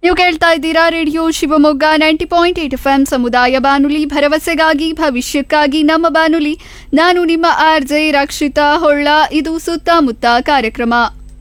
ನೀವು ಕೇಳ್ತಾ ಇದ್ದೀರಾ radio Shivamogga ninety point eight F M ಸಮುದಾಯ ಬಾನುಲಿ ಭರವಸೆಗಾಗಿ ಭವಿಷ್ಯಕ್ಕಾಗಿ ನಮ್ಮ ಬಾನುಲಿ ನಾನು ನಿಮ್ಮ ಆರ್ ಜೆ ರಕ್ಷಿತಾ ಹೊಳ್ಳ ಇದು ಸುತ್ತಮುತ್ತ ಕಾರ್ಯಕ್ರಮ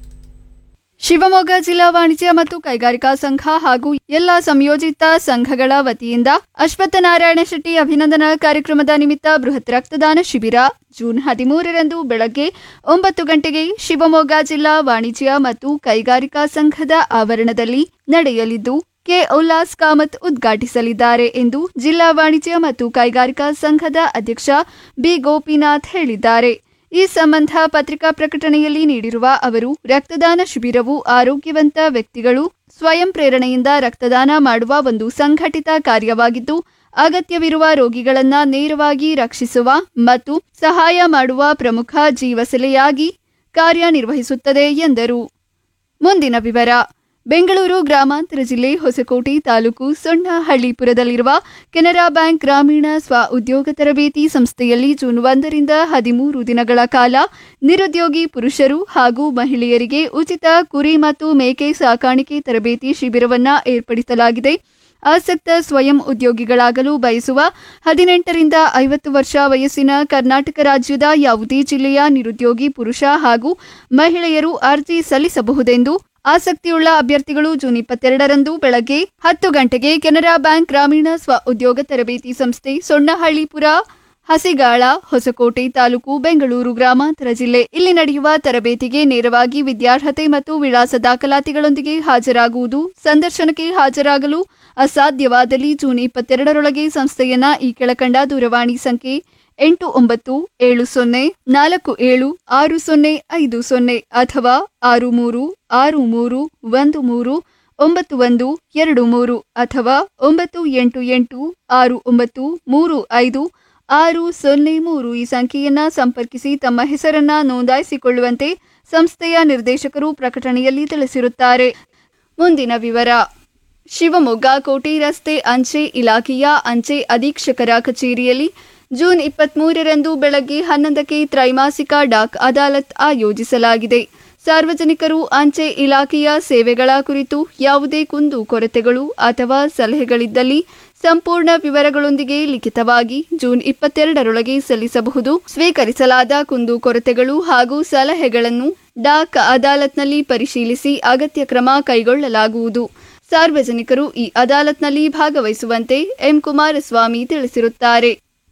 ಶಿವಮೊಗ್ಗ ಜಿಲ್ಲಾ ವಾಣಿಜ್ಯ ಮತ್ತು ಕೈಗಾರಿಕಾ ಸಂಘ ಹಾಗೂ ಎಲ್ಲ ಸಂಯೋಜಿತ ಸಂಘಗಳ ವತಿಯಿಂದ ಅಶ್ವತ್ಥನಾರಾಯಣ ಶೆಟ್ಟಿ ಅಭಿನಂದನಾ ಕಾರ್ಯಕ್ರಮದ ನಿಮಿತ್ತ ಬೃಹತ್ ರಕ್ತದಾನ ಶಿಬಿರ ಜೂನ್ ಹದಿಮೂರರಂದು ಬೆಳಗ್ಗೆ ಒಂಬತ್ತು ಗಂಟೆಗೆ ಶಿವಮೊಗ್ಗ ಜಿಲ್ಲಾ ವಾಣಿಜ್ಯ ಮತ್ತು ಕೈಗಾರಿಕಾ ಸಂಘದ ಆವರಣದಲ್ಲಿ ನಡೆಯಲಿದ್ದು ಕೆ ಉಲ್ಲಾಸ್ ಕಾಮತ್ ಉದ್ಘಾಟಿಸಲಿದ್ದಾರೆ ಎಂದು ಜಿಲ್ಲಾ ವಾಣಿಜ್ಯ ಮತ್ತು ಕೈಗಾರಿಕಾ ಸಂಘದ ಅಧ್ಯಕ್ಷ ಬಿ ಗೋಪಿನಾಥ್ ಹೇಳಿದ್ದಾರೆ ಈ ಸಂಬಂಧ ಪತ್ರಿಕಾ ಪ್ರಕಟಣೆಯಲ್ಲಿ ನೀಡಿರುವ ಅವರು ರಕ್ತದಾನ ಶಿಬಿರವು ಆರೋಗ್ಯವಂತ ವ್ಯಕ್ತಿಗಳು ಸ್ವಯಂ ಪ್ರೇರಣೆಯಿಂದ ರಕ್ತದಾನ ಮಾಡುವ ಒಂದು ಸಂಘಟಿತ ಕಾರ್ಯವಾಗಿದ್ದು ಅಗತ್ಯವಿರುವ ರೋಗಿಗಳನ್ನ ನೇರವಾಗಿ ರಕ್ಷಿಸುವ ಮತ್ತು ಸಹಾಯ ಮಾಡುವ ಪ್ರಮುಖ ಜೀವಸೆಲೆಯಾಗಿ ಕಾರ್ಯನಿರ್ವಹಿಸುತ್ತದೆ ಎಂದರು ಮುಂದಿನ ವಿವರ ಬೆಂಗಳೂರು ಗ್ರಾಮಾಂತರ ಜಿಲ್ಲೆ ಹೊಸಕೋಟೆ ತಾಲೂಕು ಸೊಣ್ಣಹಳ್ಳಿಪುರದಲ್ಲಿರುವ ಕೆನರಾ ಬ್ಯಾಂಕ್ ಗ್ರಾಮೀಣ ಸ್ವ ಉದ್ಯೋಗ ತರಬೇತಿ ಸಂಸ್ಥೆಯಲ್ಲಿ ಜೂನ್ ಒಂದರಿಂದ ಹದಿಮೂರು ದಿನಗಳ ಕಾಲ ನಿರುದ್ಯೋಗಿ ಪುರುಷರು ಹಾಗೂ ಮಹಿಳೆಯರಿಗೆ ಉಚಿತ ಕುರಿ ಮತ್ತು ಮೇಕೆ ಸಾಕಾಣಿಕೆ ತರಬೇತಿ ಶಿಬಿರವನ್ನು ಏರ್ಪಡಿಸಲಾಗಿದೆ ಆಸಕ್ತ ಸ್ವಯಂ ಉದ್ಯೋಗಿಗಳಾಗಲು ಬಯಸುವ ಹದಿನೆಂಟರಿಂದ ಐವತ್ತು ವರ್ಷ ವಯಸ್ಸಿನ ಕರ್ನಾಟಕ ರಾಜ್ಯದ ಯಾವುದೇ ಜಿಲ್ಲೆಯ ನಿರುದ್ಯೋಗಿ ಪುರುಷ ಹಾಗೂ ಮಹಿಳೆಯರು ಅರ್ಜಿ ಸಲ್ಲಿಸಬಹುದೆಂದು ಆಸಕ್ತಿಯುಳ್ಳ ಅಭ್ಯರ್ಥಿಗಳು ಜೂನ್ ಇಪ್ಪತ್ತೆರಡರಂದು ಬೆಳಗ್ಗೆ ಹತ್ತು ಗಂಟೆಗೆ ಕೆನರಾ ಬ್ಯಾಂಕ್ ಗ್ರಾಮೀಣ ಸ್ವ ಉದ್ಯೋಗ ತರಬೇತಿ ಸಂಸ್ಥೆ ಸೊಣ್ಣಹಳ್ಳಿಪುರ ಹಸಿಗಾಳ ಹೊಸಕೋಟೆ ತಾಲೂಕು ಬೆಂಗಳೂರು ಗ್ರಾಮಾಂತರ ಜಿಲ್ಲೆ ಇಲ್ಲಿ ನಡೆಯುವ ತರಬೇತಿಗೆ ನೇರವಾಗಿ ವಿದ್ಯಾರ್ಹತೆ ಮತ್ತು ವಿಳಾಸ ದಾಖಲಾತಿಗಳೊಂದಿಗೆ ಹಾಜರಾಗುವುದು ಸಂದರ್ಶನಕ್ಕೆ ಹಾಜರಾಗಲು ಅಸಾಧ್ಯವಾದಲ್ಲಿ ಜೂನ್ ಇಪ್ಪತ್ತೆರಡರೊಳಗೆ ಸಂಸ್ಥೆಯನ್ನ ಈ ಕೆಳಕಂಡ ದೂರವಾಣಿ ಸಂಖ್ಯೆ ಎಂಟು ಒಂಬತ್ತು ಏಳು ಸೊನ್ನೆ ನಾಲ್ಕು ಏಳು ಆರು ಸೊನ್ನೆ ಐದು ಸೊನ್ನೆ ಅಥವಾ ಆರು ಮೂರು ಆರು ಮೂರು ಒಂದು ಮೂರು ಒಂಬತ್ತು ಒಂದು ಎರಡು ಮೂರು ಅಥವಾ ಒಂಬತ್ತು ಎಂಟು ಎಂಟು ಆರು ಒಂಬತ್ತು ಮೂರು ಐದು ಆರು ಸೊನ್ನೆ ಮೂರು ಈ ಸಂಖ್ಯೆಯನ್ನ ಸಂಪರ್ಕಿಸಿ ತಮ್ಮ ಹೆಸರನ್ನ ನೋಂದಾಯಿಸಿಕೊಳ್ಳುವಂತೆ ಸಂಸ್ಥೆಯ ನಿರ್ದೇಶಕರು ಪ್ರಕಟಣೆಯಲ್ಲಿ ತಿಳಿಸಿರುತ್ತಾರೆ ಮುಂದಿನ ವಿವರ ಶಿವಮೊಗ್ಗ ಕೋಟೆ ರಸ್ತೆ ಅಂಚೆ ಇಲಾಖೆಯ ಅಂಚೆ ಅಧೀಕ್ಷಕರ ಕಚೇರಿಯಲ್ಲಿ ಜೂನ್ ಇಪ್ಪತ್ಮೂರರಂದು ಬೆಳಗ್ಗೆ ಹನ್ನೊಂದಕ್ಕೆ ತ್ರೈಮಾಸಿಕ ಡಾಕ್ ಅದಾಲತ್ ಆಯೋಜಿಸಲಾಗಿದೆ ಸಾರ್ವಜನಿಕರು ಅಂಚೆ ಇಲಾಖೆಯ ಸೇವೆಗಳ ಕುರಿತು ಯಾವುದೇ ಕುಂದು ಕೊರತೆಗಳು ಅಥವಾ ಸಲಹೆಗಳಿದ್ದಲ್ಲಿ ಸಂಪೂರ್ಣ ವಿವರಗಳೊಂದಿಗೆ ಲಿಖಿತವಾಗಿ ಜೂನ್ ಇಪ್ಪತ್ತೆರಡರೊಳಗೆ ಸಲ್ಲಿಸಬಹುದು ಸ್ವೀಕರಿಸಲಾದ ಕುಂದು ಕೊರತೆಗಳು ಹಾಗೂ ಸಲಹೆಗಳನ್ನು ಡಾಕ್ ಅದಾಲತ್ನಲ್ಲಿ ಪರಿಶೀಲಿಸಿ ಅಗತ್ಯ ಕ್ರಮ ಕೈಗೊಳ್ಳಲಾಗುವುದು ಸಾರ್ವಜನಿಕರು ಈ ಅದಾಲತ್ನಲ್ಲಿ ಭಾಗವಹಿಸುವಂತೆ ಎಂ ಕುಮಾರಸ್ವಾಮಿ ತಿಳಿಸಿರುತ್ತಾರೆ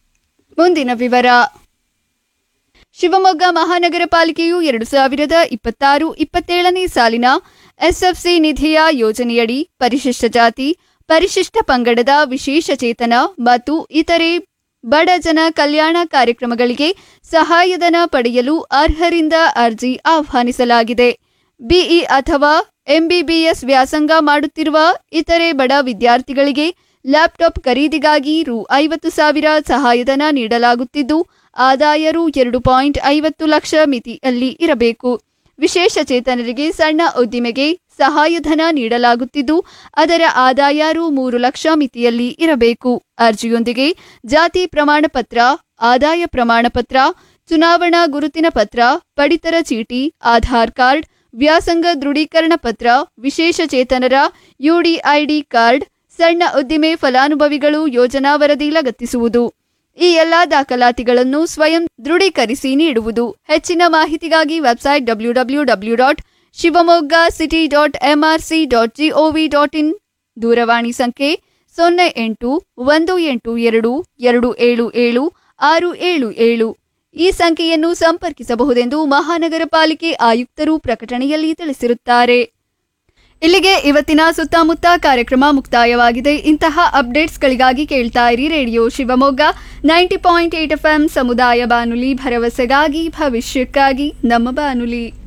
ಮುಂದಿನ ವಿವರ ಶಿವಮೊಗ್ಗ ಮಹಾನಗರ ಪಾಲಿಕೆಯು ಎರಡು ಸಾವಿರದ ಇಪ್ಪತ್ತಾರು ಇಪ್ಪತ್ತೇಳನೇ ಸಾಲಿನ ಎಸ್ಎಫ್ಸಿ ನಿಧಿಯ ಯೋಜನೆಯಡಿ ಪರಿಶಿಷ್ಟ ಜಾತಿ ಪರಿಶಿಷ್ಟ ಪಂಗಡದ ವಿಶೇಷ ಚೇತನ ಮತ್ತು ಇತರೆ ಬಡ ಜನ ಕಲ್ಯಾಣ ಕಾರ್ಯಕ್ರಮಗಳಿಗೆ ಸಹಾಯಧನ ಪಡೆಯಲು ಅರ್ಹರಿಂದ ಅರ್ಜಿ ಆಹ್ವಾನಿಸಲಾಗಿದೆ ಬಿಇ ಅಥವಾ ಎಂಬಿಬಿಎಸ್ ವ್ಯಾಸಂಗ ಮಾಡುತ್ತಿರುವ ಇತರೆ ಬಡ ವಿದ್ಯಾರ್ಥಿಗಳಿಗೆ ಲ್ಯಾಪ್ಟಾಪ್ ಖರೀದಿಗಾಗಿ ರು ಐವತ್ತು ಸಾವಿರ ಸಹಾಯಧನ ನೀಡಲಾಗುತ್ತಿದ್ದು ಆದಾಯ ರು ಎರಡು ಪಾಯಿಂಟ್ ಐವತ್ತು ಲಕ್ಷ ಮಿತಿಯಲ್ಲಿ ಇರಬೇಕು ವಿಶೇಷ ಚೇತನರಿಗೆ ಸಣ್ಣ ಉದ್ದಿಮೆಗೆ ಸಹಾಯಧನ ನೀಡಲಾಗುತ್ತಿದ್ದು ಅದರ ಆದಾಯ ರು ಮೂರು ಲಕ್ಷ ಮಿತಿಯಲ್ಲಿ ಇರಬೇಕು ಅರ್ಜಿಯೊಂದಿಗೆ ಜಾತಿ ಪ್ರಮಾಣ ಪತ್ರ ಆದಾಯ ಪ್ರಮಾಣ ಪತ್ರ ಚುನಾವಣಾ ಗುರುತಿನ ಪತ್ರ ಪಡಿತರ ಚೀಟಿ ಆಧಾರ್ ಕಾರ್ಡ್ ವ್ಯಾಸಂಗ ದೃಢೀಕರಣ ಪತ್ರ ವಿಶೇಷ ಚೇತನರ ಯುಡಿಐಡಿ ಕಾರ್ಡ್ ಸಣ್ಣ ಉದ್ದಿಮೆ ಫಲಾನುಭವಿಗಳು ಯೋಜನಾ ವರದಿ ಲಗತ್ತಿಸುವುದು ಈ ಎಲ್ಲಾ ದಾಖಲಾತಿಗಳನ್ನು ಸ್ವಯಂ ದೃಢೀಕರಿಸಿ ನೀಡುವುದು ಹೆಚ್ಚಿನ ಮಾಹಿತಿಗಾಗಿ website W W W dot Shivamogga city dot MRC dot GOV dot in ದೂರವಾಣಿ ಸಂಖ್ಯೆ ಸೊನ್ನೆ ಎಂಟು ಒಂದು ಎಂಟು ಎರಡು ಎರಡು ಏಳು ಏಳು ಆರು ಏಳು ಏಳು ಈ ಸಂಖ್ಯೆಯನ್ನು ಸಂಪರ್ಕಿಸಬಹುದೆಂದು ಮಹಾನಗರ ಪಾಲಿಕೆ ಆಯುಕ್ತರು ಪ್ರಕಟಣೆಯಲ್ಲಿ ತಿಳಿಸಿರುತ್ತಾರೆ ಇಲ್ಲಿಗೆ ಇವತ್ತಿನ ಸುತ್ತಮುತ್ತ ಕಾರ್ಯಕ್ರಮ ಮುಕ್ತಾಯವಾಗಿದೆ ಇಂತಹ ಅಪ್ಡೇಟ್ಸ್ಗಳಿಗಾಗಿ ಕೇಳ್ತಾ ಇರಿ radio Shivamogga ninety point eight F ಸಮುದಾಯ ಬಾನುಲಿ ಭರವಸೆಗಾಗಿ ಭವಿಷ್ಯಕ್ಕಾಗಿ ನಮ್ಮ ಬಾನುಲಿ